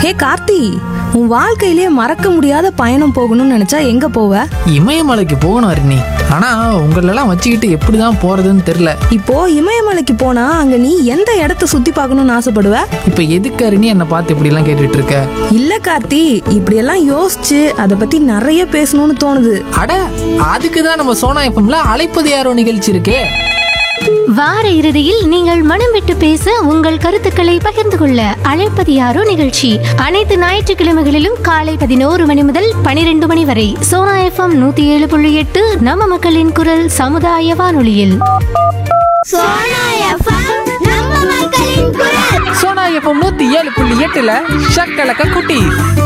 ஹே கார்த்தி உன் வாழ்க்கையிலே மறக்க முடியாத பயணம் போகணும்னு நினைச்சா எங்க போவ இமயமலைக்கு போகணும் அருணி ஆனா உங்களெல்லாம் வச்சுக்கிட்டு எப்படிதான் போறதுன்னு தெரியல இப்போ இமயமலைக்கு போனா அங்க நீ எந்த இடத்த சுத்தி பார்க்கணும்னு ஆசைப்படுவ இப்ப எதுக்கு அருணி என்னை பார்த்து இப்படி எல்லாம் கேட்டுட்டு இருக்க இல்ல கார்த்தி இப்படியெல்லாம் யோசிச்சு அதை பத்தி நிறைய பேசணும்னு தோணுது அட அதுக்கு தான் நம்ம சோனா எஃப்எம்ல அழைப்பது யாரோ நிகழ்ச்சி இருக்கே வார இறுதியில் நீங்கள் மனம் விட்டு பேச உங்கள் கருத்துக்களை பகிர்ந்து கொள்ள அழைப்பது யாரோ நிகழ்ச்சி அனைத்து ஞாயிற்றுக்கிழமைகளிலும் காலை பதினோரு மணி முதல் பனிரெண்டு மணி வரை சோனா எஃப்எம் நூத்தி ஏழு புள்ளி எட்டு நம்ம மக்களின் குரல் சமுதாய வானொலியில் சோனா எஃப்எம் நம்ம மக்களின் குரல் சோனா எஃப்எம் நூத்தி ஏழு புள்ளி எட்டுல ஷக்கலக்க குட்டி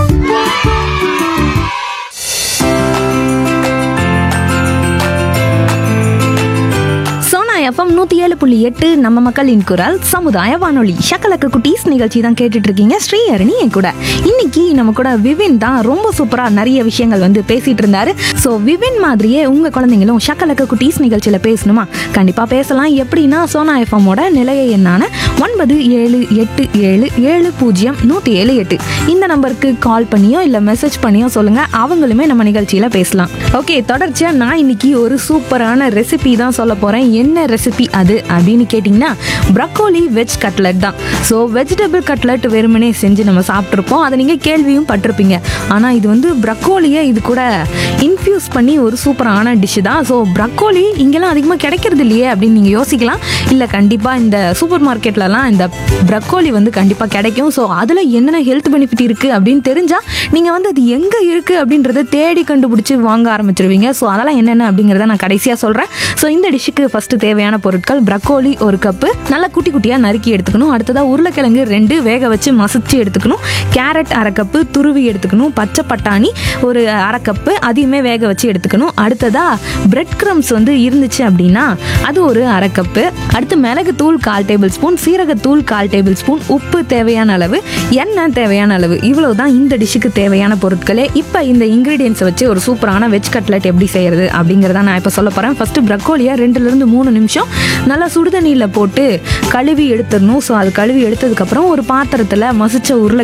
சோனா எஃப்எம் நூத்தி ஏழு புள்ளி எட்டு நம்ம மக்களின் குரல் சமுதாய வானொலி ஷக்கலக்க குட்டீஸ் நிகழ்ச்சி தான் கேட்டுட்டு இருக்கீங்க ஸ்ரீ அருணி என் கூட இன்னைக்கு நம்ம கூட விவின் தான் ரொம்ப சூப்பரா நிறைய விஷயங்கள் வந்து பேசிட்டு இருந்தாரு ஸோ விவின் மாதிரியே உங்க குழந்தைங்களும் ஷக்கலக்க குட்டீஸ் நிகழ்ச்சியில பேசணுமா கண்டிப்பா பேசலாம் எப்படின்னா சோனா எஃப்எம்மோட நிலைய எண்ணான ஒன்பது ஏழு எட்டு ஏழு ஏழு பூஜ்ஜியம் நூத்தி ஏழு எட்டு இந்த நம்பருக்கு கால் பண்ணியோ இல்ல மெசேஜ் பண்ணியோ சொல்லுங்க அவங்களுமே நம்ம நிகழ்ச்சியில பேசலாம் ஓகே தொடர்ச்சியா நான் இன்னைக்கு ஒரு சூப்பரான ரெசிபி தான் சொல்ல போறேன் என்ன ரெசிபி அது அப்படின்னு கேட்டிங்கன்னா ப்ரக்கோலி வெஜ் கட்லட் தான் ஸோ வெஜிடபிள் கட்லட் வெறுமனே செஞ்சு நம்ம சாப்பிட்ருப்போம் அதை நீங்கள் கேள்வியும் பட்டிருப்பீங்க ஆனால் இது வந்து ப்ரக்கோலியை இது கூட இன்ஃப்யூஸ் பண்ணி ஒரு சூப்பரான டிஷ்ஷு தான் ஸோ ப்ரக்கோலி இங்கெல்லாம் அதிகமாக கிடைக்கிறது இல்லையே அப்படின்னு நீங்கள் யோசிக்கலாம் இல்லை கண்டிப்பாக இந்த சூப்பர் மார்க்கெட்லலாம் இந்த ப்ரக்கோலி வந்து கண்டிப்பாக கிடைக்கும் ஸோ அதில் என்னென்ன ஹெல்த் பெனிஃபிட் இருக்குது அப்படின்னு தெரிஞ்சால் நீங்கள் வந்து அது எங்கே இருக்குது அப்படின்றத தேடி கண்டுபிடிச்சி வாங்க ஆரம்பிச்சிருவீங்க ஸோ அதெல்லாம் என்னென்ன அப்படிங்கிறத நான் கடைசியாக சொல்கிறேன் ஸோ இந்த டிஷ்ஷுக்கு ஃபஸ்ட்டு தேவையான பொருட்கள் ப்ரக்கோலி ஒரு கப்பு நல்லா குட்டி குட்டியாக நறுக்கி எடுத்துக்கணும் அடுத்ததாக உருளைக்கிழங்கு ரெண்டு வேக வச்சு மசிச்சு எடுத்துக்கணும் கேரட் அரை கப்பு துருவி எடுத்துக்கணும் பச்சை பட்டாணி ஒரு அரை கப்பு அதையுமே வேக வச்சு எடுத்துக்கணும் அடுத்ததாக பிரெட் க்ரம்ஸ் வந்து இருந்துச்சு அப்படின்னா அது ஒரு அரை கப்பு அடுத்து மிளகு தூள் கால் டேபிள் ஸ்பூன் சீரகத்தூள் கால் டேபிள் ஸ்பூன் உப்பு தேவையான அளவு எண்ணெய் தேவையான அளவு இவ்வளவு தான் இந்த டிஷ்ஷுக்கு தேவையான பொருட்களே இப்போ இந்த இன்க்ரீடியன்ஸை வச்சு ஒரு சூப்பரான வெஜ் கட்லெட் எப்படி செய்யறது அப்படிங்கிறத நான் இப்போ சொல்ல போகிறேன் ஃபர்ஸ்ட் ப்ரக்கோலியை ரெண்டுலேருந்து மூணு நிமிஷம் நல்லா சுடுதண்ணியில் போட்டு கழுவி எடுத்துடணும் ஸோ அது கழுவி எடுத்ததுக்கப்புறம் ஒரு பாத்திரத்தில் மசிச்ச உருளை